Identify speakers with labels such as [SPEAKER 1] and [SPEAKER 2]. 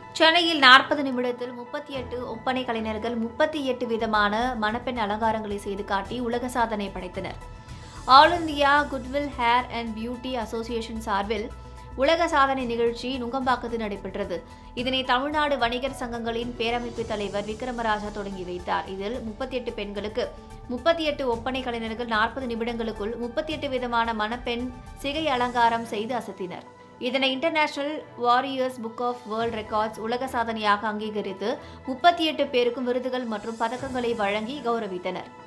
[SPEAKER 1] சென்னையில் நாற்பது நிமிடத்தில் முப்பத்தி எட்டு ஒப்பனை கலைஞர்கள் முப்பத்தி எட்டு விதமான மணப்பெண் அலங்காரங்களை செய்து காட்டி உலக சாதனை படைத்தனர் all India goodwill hair and beauty association சார்பில் உலக சாதனை நிகழ்ச்சி நுங்கம்பாக்கத்தில் நடைபெற்றது இதனை தமிழ்நாடு வணிகர் சங்கங்களின் பேரமைப்பு தலைவர் விக்ரமராஜா தொடங்கி வைத்தார் இதில் முப்பத்தி எட்டு பெண்களுக்கு முப்பத்தி எட்டு ஒப்பனை கலைஞர்கள் நாற்பது நிமிடங்களுக்குள் முப்பத்தி எட்டு விதமான மணப்பெண் சிகை அலங்காரம் செய்து அசத்தினர் இதனை international warriors book of world records உலக சாதனையாக அங்கீகரித்து முப்பத்தி எட்டு பேருக்கும் விருதுகள் மற்றும் பதக்கங்களை வழங்கி கௌரவித்தனர்